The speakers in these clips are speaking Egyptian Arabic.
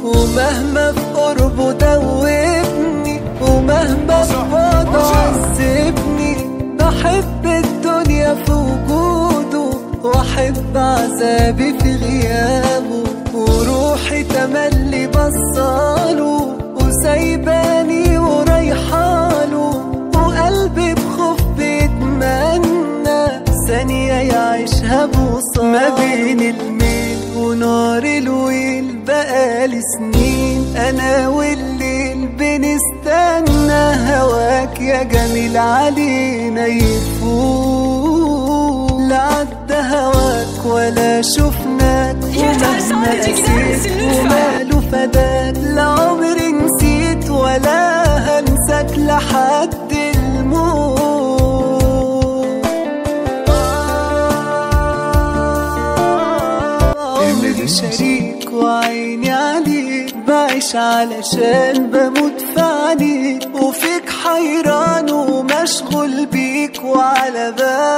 ومهما في قربه دوبني ومهما في بعده عذبني بحب الدنيا في وجوده واحب عذابي في غيابه وروحي تملي بصاله وسايباني ورايحاله وقلبي بخوف بيتمنى ثانية يعيشها بوصال ما بين الميل ونار الويل بقالي سنين أنا والليل بنستنى هواك يا جميل علينا يفوق لا عدى هواك ولا شفناك يا تعال ومهما صوتك كده، بس قسيت ندفع. وماله فداك لا عمري نسيت ولا هنساك لحد الموت عمري شريك وعيني عليك بعيش علشان بموت في عليك وفيك حيران ومشغول بيك وعلى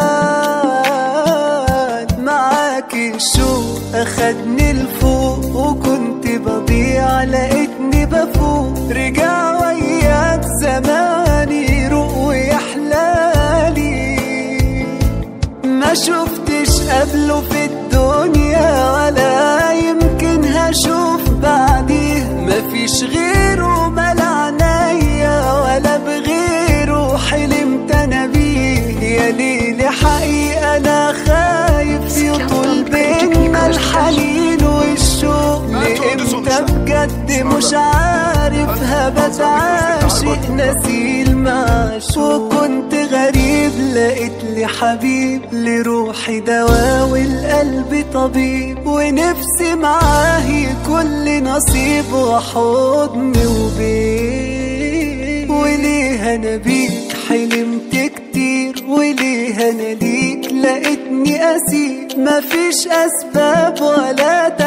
بال معاك الشوق اخدني لفوق وكنت بضيع لقيتني بفوق رجع وياك زماني يروق ويحلالي ما شفتش قبله في الدنيا ولا يمكن هشوف بعديه مفيش غيره ملا عينيا ولا بغيره حلمت انا بيه يا ليلي حقيقة انا خايف يطول بينا الحنين والشوق لامتى بجد مش عارف هبت عاشق نسيل معشوق وكنت غريب لقيت لي حبيب لروحي دواء والقلب طبيب ونفسي معاه كل نصيب وحضن وبيت وليه انا بيك حلمت كتير وليه انا ليك لقيتني اسير مفيش اسباب ولا